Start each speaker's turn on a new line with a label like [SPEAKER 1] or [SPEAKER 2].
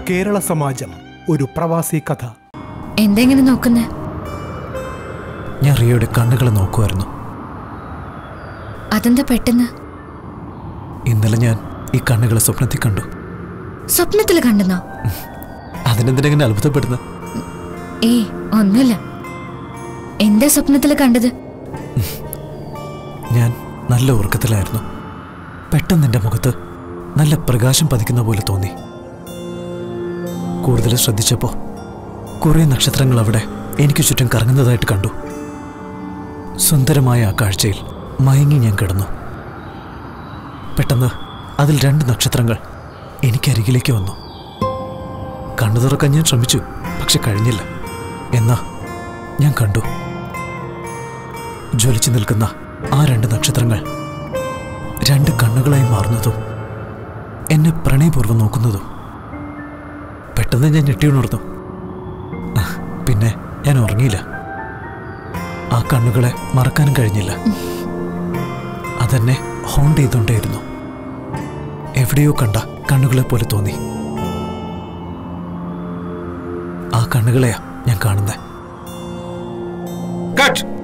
[SPEAKER 1] കേരള സമാജം ഒരു പ്രവാസി കഥ
[SPEAKER 2] എന്തെങ്ങനെ നോക്കുന്നേ
[SPEAKER 3] ഞാൻ റിയയുടെ കണ്ണുകൾ നോക്കുമായിരുന്നു
[SPEAKER 2] അതെന്താ പെട്ടെന്ന്
[SPEAKER 3] ഇന്നലെ ഞാൻ ഈ കണ്ണുകളെ സ്വപ്നത്തിൽ കണ്ടു
[SPEAKER 2] സ്വപ്നത്തിൽ കണ്ടെന്നോ
[SPEAKER 3] അതിനെന്തിനെങ്ങനെ അത്ഭുതപ്പെടുന്നത്
[SPEAKER 2] ഏയ് ഒന്നുമില്ല എന്താ സ്വപ്നത്തിൽ കണ്ടത്
[SPEAKER 3] ഞാൻ നല്ല ഉറക്കത്തിലായിരുന്നു പെട്ടെന്ന് എൻ്റെ മുഖത്ത് നല്ല പ്രകാശം പതിക്കുന്ന പോലെ തോന്നി കൂടുതൽ ശ്രദ്ധിച്ചപ്പോൾ കുറേ നക്ഷത്രങ്ങൾ അവിടെ എനിക്ക് ചുറ്റും കറങ്ങുന്നതായിട്ട് കണ്ടു സുന്ദരമായ ആ കാഴ്ചയിൽ മയങ്ങി ഞാൻ കിടന്നു പെട്ടെന്ന് അതിൽ രണ്ട് നക്ഷത്രങ്ങൾ എനിക്കരികിലേക്ക് വന്നു കണ്ണു തുറക്കാൻ ഞാൻ ശ്രമിച്ചു പക്ഷെ കഴിഞ്ഞില്ല എന്നാ ഞാൻ കണ്ടു ജ്വലിച്ചു നിൽക്കുന്ന ആ രണ്ട് നക്ഷത്രങ്ങൾ രണ്ട് കണ്ണുകളായി മാറുന്നതും എന്നെ പ്രണയപൂർവ്വം നോക്കുന്നതും പെട്ടെന്ന് ഞാൻ ഞെട്ടിയുണർന്നു ആ, പിന്നെ ഞാൻ ഉറങ്ങിയില്ല ആ കണ്ണുകളെ മറക്കാനും കഴിഞ്ഞില്ല അതെന്നെ ഹോണ്ട് ചെയ്തുകൊണ്ടേയിരുന്നു എവിടെയോ കണ്ട കണ്ണുകളെ പോലെ തോന്നി ആ കണ്ണുകളെയാ ഞാൻ കാണുന്നത്
[SPEAKER 1] കട്ട്